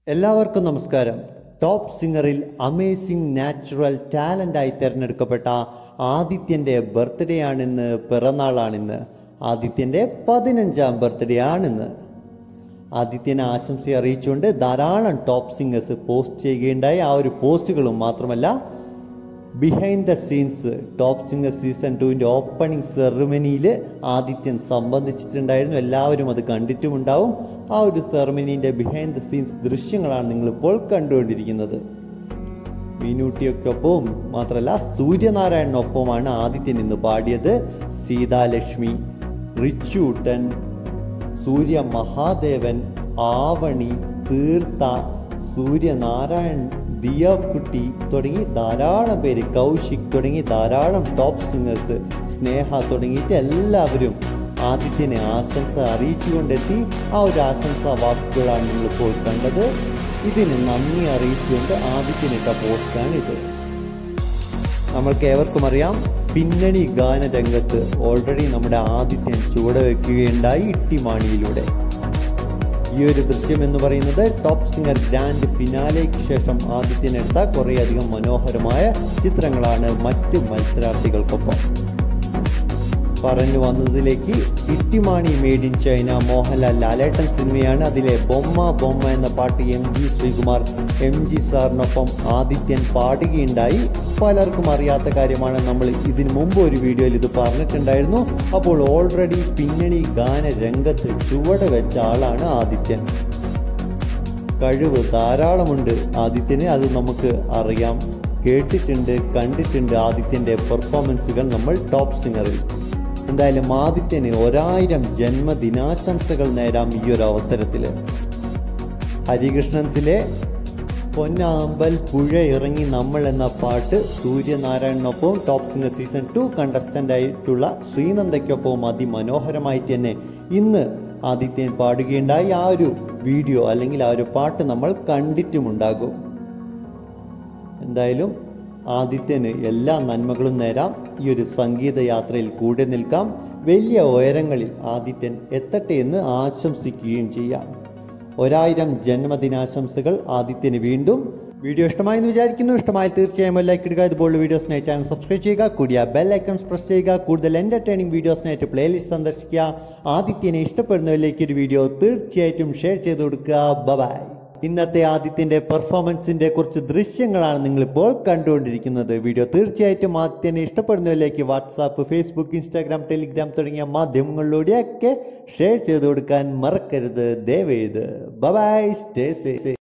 എല്ലാവർക്കും നമസ്കാരം ടോപ്പ് സിംഗറിൽ അമേസിംഗ് നാച്ചുറൽ ടാലൻ്റായി തിരഞ്ഞെടുക്കപ്പെട്ട ആദിത്യൻ്റെ ബർത്ത്ഡേ ആണിന്ന് പിറന്നാളാണിന്ന് ആദിത്യൻ്റെ പതിനഞ്ചാം ബർത്ത്ഡേ ആണിന്ന് ആദിത്യനെ ആശംസ അറിയിച്ചുകൊണ്ട് ധാരാളം ടോപ്പ് സിംഗേഴ്സ് പോസ്റ്റ് ചെയ്യുകയുണ്ടായി ആ ഒരു പോസ്റ്റുകളും മാത്രമല്ല behind the scenes top singer season ടുവിൻ്റെ ഓപ്പണിംഗ് സെറമണിയിൽ ആദിത്യൻ സംബന്ധിച്ചിട്ടുണ്ടായിരുന്നു എല്ലാവരും അത് കണ്ടിട്ടുമുണ്ടാവും ആ ഒരു സെറമണീൻ്റെ ബിഹൈൻഡ് ദ സീൻസ് ദൃശ്യങ്ങളാണ് നിങ്ങളിപ്പോൾ കണ്ടുകൊണ്ടിരിക്കുന്നത് മീനൂട്ടിയൊക്കൊപ്പവും മാത്രമല്ല സൂര്യനാരായണനൊപ്പമാണ് ആദിത്യൻ ഇന്ന് പാടിയത് സീതാലക്ഷ്മി റിച്ചൂട്ടൻ സൂര്യ മഹാദേവൻ ആവണി തീർത്ത സൂര്യനാരായൺ ദിയക്കുട്ടി തുടങ്ങി ധാരാളം പേര് കൗശിക് തുടങ്ങി ധാരാളം ടോപ്പ് സിംഗേഴ്സ് സ്നേഹ തുടങ്ങിയിട്ട് എല്ലാവരും ആദിത്യനെ ആശംസ അറിയിച്ചുകൊണ്ടെത്തി ആ ഒരു ആശംസാ വാക്കുകളാണ് നിങ്ങളിപ്പോൾ കണ്ടത് ഇതിന് നന്ദി അറിയിച്ചുകൊണ്ട് ആദിത്യനിട്ട പോസ്റ്റാണ് ഇത് നമ്മൾക്ക് ഏവർക്കും അറിയാം പിന്നണി ഗാന രംഗത്ത് ഓൾറെഡി നമ്മുടെ ആദിത്യൻ ചുവടുവെക്കുകയുണ്ടായി ഇട്ടിമാണിയിലൂടെ ഈ ഒരു ദൃശ്യം എന്ന് പറയുന്നത് ടോപ്പ് സിംഗർ ഗ്രാൻഡ് ഫിനാലേക്ക് ശേഷം ആദിത്യനെടുത്ത കുറേയധികം മനോഹരമായ ചിത്രങ്ങളാണ് മറ്റ് മത്സരാർത്ഥികൾക്കൊപ്പം പറഞ്ഞു വന്നതിലേക്ക് Ittymaani made in China Mohanlal Lalettan സിനിമയാണ് അതിലെ ബൊമ്മ ബൊമ്മ എന്ന പാട്ട് M G Sreekumar M G സാറിനൊപ്പം ആദിത്യൻ പാടുകയുണ്ടായി പലർക്കും അറിയാത്ത കാര്യമാണ് നമ്മൾ ഇതിനു മുമ്പ് ഒരു വീഡിയോയിൽ ഇത് പറഞ്ഞിട്ടുണ്ടായിരുന്നു അപ്പോൾ ഓൾറെഡി പിന്നണി ഗാന രംഗത്ത് ചുവട് വെച്ച ആളാണ് ആദിത്യൻ കഴിവ് ധാരാളമുണ്ട് ആദിത്യന് അത് നമുക്ക് അറിയാം കേട്ടിട്ടുണ്ട് കണ്ടിട്ടുണ്ട് ആദിത്യൻ്റെ പെർഫോമൻസുകൾ നമ്മൾ ടോപ്പ് സിംഗറിൽ എന്തായാലും ആദിത്യന് ഒരായിരം ജന്മദിനാശംസകൾ നേരാം ഈ ഒരു അവസരത്തിൽ ഹരികൃഷ്ണൻസിലെ പൊന്നാമ്പൽ പുഴ ഇറങ്ങി നമ്മൾ എന്ന പാട്ട് സൂര്യനാരായണനൊപ്പവും top singer season two contestant ആയിട്ടുള്ള ശ്രീനന്ദയ്ക്കൊപ്പവും അതിമനോഹരമായിട്ട് തന്നെ ഇന്ന് ആദിത്യൻ പാടുകയുണ്ടായി ആ ഒരു വീഡിയോ അല്ലെങ്കിൽ ആ ഒരു പാട്ട് നമ്മൾ കണ്ടിട്ടുമുണ്ടാകും എന്തായാലും ആദിത്യന് എല്ലാ നന്മകളും നേരാം ഈ ഒരു സംഗീത യാത്രയിൽ കൂടെ നിൽക്കാം വലിയ ഉയരങ്ങളിൽ ആദിത്യൻ എത്തട്ടെ എന്ന് ആശംസിക്കുകയും ചെയ്യാം ഒരായിരം ജന്മദിനാശംസകൾ ആദിത്യന് വീണ്ടും വീഡിയോ ഇഷ്ടമായി എന്ന് വിചാരിക്കുന്നു ഇഷ്ടമായി തീർച്ചയായും ലൈക്ക് ഇടുക ഇതുപോലുള്ള വീഡിയോസിനായി ചാനൽ സബ്സ്ക്രൈബ് ചെയ്യുക കൂടിയ ബെൽ ഐക്കൺസ് പ്രസ് ചെയ്യുക കൂടുതൽ എൻ്റർടൈനിങ് വീഡിയോസിനായിട്ട് പ്ലേലിസ്റ്റ് സന്ദർശിക്കുക ആദിത്യനെ ഇഷ്ടപ്പെടുന്നവരിലേക്ക് ഒരു വീഡിയോ തീർച്ചയായിട്ടും ഷെയർ ചെയ്ത് കൊടുക്കുക ബബായ് ഇന്നത്തെ ആദിത്യന്റെ പെർഫോമൻസിന്റെ കുറച്ച് ദൃശ്യങ്ങളാണ് നിങ്ങളിപ്പോൾ കണ്ടുകൊണ്ടിരിക്കുന്നത് വീഡിയോ തീർച്ചയായിട്ടും ആദിത്യനെ ഇഷ്ടപ്പെടുന്നവരിലേക്ക് വാട്സാപ്പ് ഫേസ്ബുക്ക് ഇൻസ്റ്റാഗ്രാം ടെലിഗ്രാം തുടങ്ങിയ മാധ്യമങ്ങളിലൂടെയൊക്കെ ഷെയർ ചെയ്ത് കൊടുക്കാൻ മറക്കരുത് ദയവേത് ബബായ് സ്റ്റേ സേ